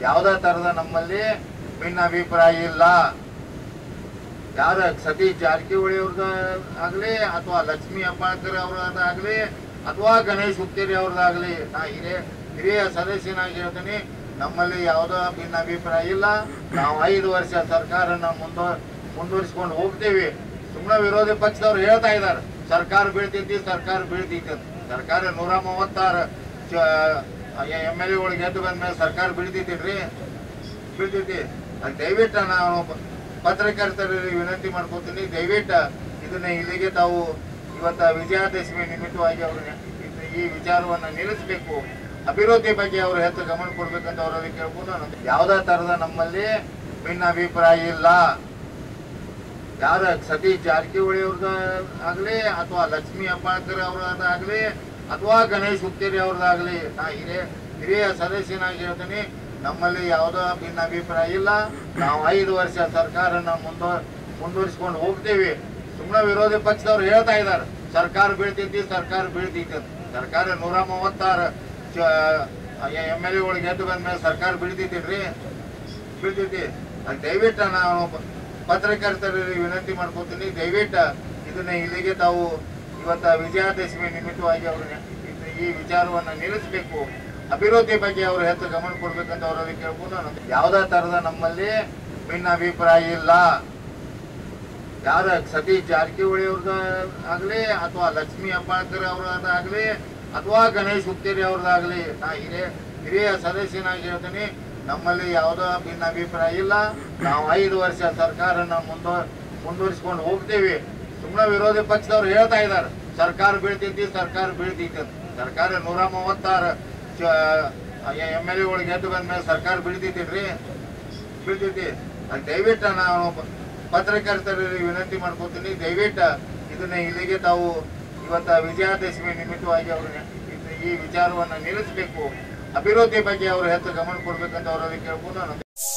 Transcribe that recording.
ಯಾವುದೇ ತರದ ನಮ್ಮಲ್ಲಿ ಭಿನ್ನಾಭಿಪ್ರಾಯ ಇಲ್ಲ ಯಾರ ಸತೀಶ್ ಜಾರಕಿಹೊಳಿ ಅವ್ರದ ಆಗ್ಲಿ ಅಥವಾ ಲಕ್ಷ್ಮೀ ಹೆಬ್ಬಾಳ್ಕರ್ ಅವ್ರದ್ದಾಗ್ಲಿ ಅಥವಾ ಗಣೇಶ್ ಹುಕ್ಕೇರಿ ಅವ್ರದ್ದಾಗ್ಲಿ ನಾ ಹಿರಿಯ ಹಿರಿಯ ಸದಸ್ಯನಾಗಿ ಹೇಳ್ತೀನಿ ನಮ್ಮಲ್ಲಿ ಯಾವುದೋ ಭಿನ್ನಾಭಿಪ್ರಾಯ ಇಲ್ಲ ನಾವು ಐದು ವರ್ಷ ಸರ್ಕಾರನ ಮುಂದುವ ಮುಂದುವರಿಸ್ಕೊಂಡು ಹೋಗ್ತೀವಿ ಸುಮ್ಮನೆ ವಿರೋಧಿ ಪಕ್ಷದವ್ರು ಹೇಳ್ತಾ ಇದ್ದಾರೆ ಸರ್ಕಾರ ಬೀಳ್ತೈತಿ ಸರ್ಕಾರ ಬೀಳ್ತೈತಿ ಅಂತ ಸರ್ಕಾರ ನೂರ ಮೂವತ್ತಾರು ಎಮ್ ಎಲ್ ಎಗಳಿಗೆ ಗೆದ್ದು ಬಂದ್ಮೇಲೆ ಸರ್ಕಾರ ಬೀಳ್ತೈತಿಲ್ರಿ ಬೀಳ್ತೈತಿ ಅದ್ ದಯವಿಟ್ಟು ನಾವು ಪ- ಪತ್ರಕರ್ತರಲ್ಲಿ ವಿನಂತಿ ಮಾಡ್ಕೊತೀನಿ ದಯವಿಟ್ಟು ಇದನ್ನ ಇಲ್ಲಿಗೆ ತಾವು ಇವತ್ತ ವಿಜಯದಶಮಿ ನಿಮಿತ್ತವಾಗಿ ಅವ್ರನ್ನ ಇದ್- ಈ ವಿಚಾರವನ್ನ ನಿಲ್ಲಿಸಬೇಕು ಅಭಿವೃದ್ಧಿ ಬಗ್ಗೆ ಅವರು ಹೆಚ್ಚು ಗಮನ ಕೊಡ್ಬೇಕಂತ ಅವರಲ್ಲಿ ಕೇಳ್ಕೊಂಡು ನಾನು ಯಾವುದೇ ತರದ ನಮ್ಮಲ್ಲಿ ಭಿನ್ನಾಭಿಪ್ರಾಯ ಇಲ್ಲ ಯಾರ ಸತೀಶ್ ಜಾರಕಿಹೊಳಿ ಅವ್ರದ ಆಗ್ಲಿ ಅಥವಾ ಲಕ್ಷ್ಮೀ ಹೆಬ್ಬಾಳ್ಕರ್ ಅವ್ರದ್ದಾಗ್ಲಿ ಅಥವಾ ಗಣೇಶ್ ಹುಕ್ಕೇರಿ ಅವ್ರದ್ದಾಗ್ಲಿ ನಾ ಹಿರಿಯ ಹಿರಿಯ ಸದಸ್ಯನಾಗಿ ಹೇಳ್ತೀನಿ ನಮ್ಮಲ್ಲಿ ಯಾವುದೋ ಭಿನ್ನಾಭಿಪ್ರಾಯ ಇಲ್ಲ ನಾವು ಐದು ವರ್ಷ ಸರ್ಕಾರನ ಮುಂದುವ ಮುಂದುವರಿಸ್ಕೊಂಡು ಹೋಗ್ತೀವಿ ಸುಮ್ಮನೆ ವಿರೋಧಿ ಪಕ್ಷದವ್ರು ಹೇಳ್ತಾ ಇದ್ದಾರೆ ಸರ್ಕಾರ ಬೀಳ್ತೈತಿ ಸರ್ಕಾರ ಬೀಳ್ತೈತಿ ಅಂತ ಸರ್ಕಾರ ನೂರ ಮೂವತ್ತಾರು ಎಮ್ ಎಲ್ ಎಗಳಿಗೆ ಗೆದ್ದು ಬಂದ್ಮೇಲೆ ಸರ್ಕಾರ ಬೀಳ್ತೈತಿಲ್ರಿ ಬೀಳ್ತೈತಿ ಅದ್ ದಯವಿಟ್ಟು ನಾವು ಪ- ಪತ್ರಕರ್ತರಲ್ಲಿ ವಿನಂತಿ ಮಾಡ್ಕೊತೀನಿ ದಯವಿಟ್ಟು ಇದನ್ನ ಇಲ್ಲಿಗೆ ತಾವು ಇವತ್ತ ವಿಜಯದಶಮಿ ನಿಮಿತ್ತವಾಗಿ ಅವ್ರನ್ನ ಇದ್- ಈ ವಿಚಾರವನ್ನ ನಿಲ್ಲಿಸಬೇಕು ಅಭಿವೃದ್ಧಿ ಬಗ್ಗೆ ಅವರು ಹೆಚ್ಚು ಗಮನ ಕೊಡ್ಬೇಕಂತ ಅವರಲ್ಲಿ ಕೇಳ್ಕೊಂಡು ನಾನು ಯಾವುದೇ ತರದ ನಮ್ಮಲ್ಲಿ ಭಿನ್ನಾಭಿಪ್ರಾಯ ಇಲ್ಲ ಯಾರ ಸತೀಶ್ ಜಾರಕಿಹೊಳಿ ಅವ್ರದ ಆಗ್ಲಿ ಅಥವಾ ಲಕ್ಷ್ಮೀ ಹೆಬ್ಬಾಳ್ಕರ್ ಅವ್ರದ್ದಾಗ್ಲಿ ಅಥವಾ ಗಣೇಶ್ ಹುಕ್ಕೇರಿ ಅವ್ರದ್ದಾಗ್ಲಿ ನಾ ಹಿರಿಯ ಹಿರಿಯ ಸದಸ್ಯನಾಗಿ ಹೇಳ್ತೀನಿ ನಮ್ಮಲ್ಲಿ ಯಾವುದೋ ಭಿನ್ನಾಭಿಪ್ರಾಯ ಇಲ್ಲ ನಾವು ಐದು ವರ್ಷ ಸರ್ಕಾರನ ಮುಂದುವ ಮುಂದುವರಿಸ್ಕೊಂಡು ಹೋಗ್ತೀವಿ ಸುಮ್ಮನೆ ವಿರೋಧಿ ಪಕ್ಷದವ್ರು ಹೇಳ್ತಾ ಇದ್ದಾರೆ ಸರ್ಕಾರ ಬೀಳ್ತೈತಿ ಸರ್ಕಾರ ಬೀಳ್ತೈತಿ ಅಂತ ಸರ್ಕಾರ ನೂರ ಮೂವತ್ತಾರು ಎಮ್ ಎಲ್ ಎಗಳಿಗೆ ಗೆದ್ದು ಬಂದ್ಮೇಲೆ ಸರ್ಕಾರ ಬೀಳ್ತೈತಿಲ್ರಿ ಬೀಳ್ತೈತಿ ಅದ್ ದಯವಿಟ್ಟು ನಾವು ಪ- ಪತ್ರಕರ್ತರಲ್ಲಿ ವಿನಂತಿ ಮಾಡ್ಕೊತೀನಿ ದಯವಿಟ್ಟು ಇದನ್ನ ಇಲ್ಲಿಗೆ ತಾವು ಇವತ್ತ ವಿಜಯದಶಮಿ ನಿಮಿತ್ತವಾಗಿ ಅವ್ರನ್ನ ಇದ್- ಈ ವಿಚಾರವನ್ನ ನಿಲ್ಲಿಸಬೇಕು ಅಭಿವೃದ್ಧಿ ಬಗ್ಗೆ ಅವರು ಹೆಚ್ಚು ಗಮನ ಕೊಡ್ಬೇಕಂತ ಅವರಲ್ಲಿ ಕೇಳ್ಕೊಂಡು ನಾನು